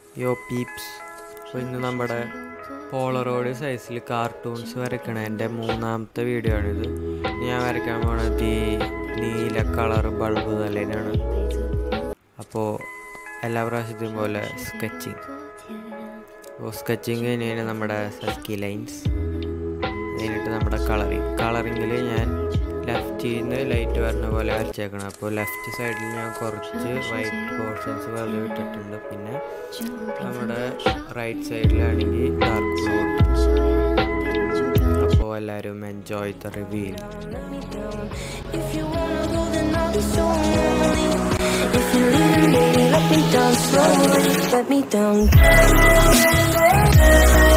യോ പീപ്സ് അപ്പോൾ ഇന്ന് നമ്മുടെ പോളറോഡ് സൈസിൽ കാർട്ടൂൺസ് വരയ്ക്കണ എൻ്റെ മൂന്നാമത്തെ വീഡിയോ ആണിത് ഞാൻ വരയ്ക്കാൻ പോണത് ഈ നീല കളർ ബൾബ് തലേനാണ് അപ്പോൾ എല്ലാ പ്രാവശ്യത്തെയും പോലെ സ്കെച്ചിങ് അപ്പോൾ സ്കെച്ചിങ് കഴിഞ്ഞാൽ നമ്മുടെ സസ്കി ലൈൻസ് കഴിഞ്ഞിട്ട് നമ്മുടെ കളറിങ് കളറിങ്ങിൽ ഞാൻ ലെഫ്റ്റിൽ നിന്ന് ലൈറ്റ് വരുന്ന പോലെ വരച്ചേക്കണം അപ്പോൾ ലെഫ്റ്റ് സൈഡിൽ ഞാൻ കുറച്ച് വൈറ്റ് പോർഷൻസ് വെറുതെ വിട്ടിട്ടുണ്ട് പിന്നെ നമ്മുടെ റൈറ്റ് സൈഡിലാണെങ്കിൽ ഡാർക്ക് ബ്ലൂ അപ്പോൾ എല്ലാവരും enjoy the review If you wanna go, then I'll be so lonely. If you're leaving, baby, let me down slowly. Let me down.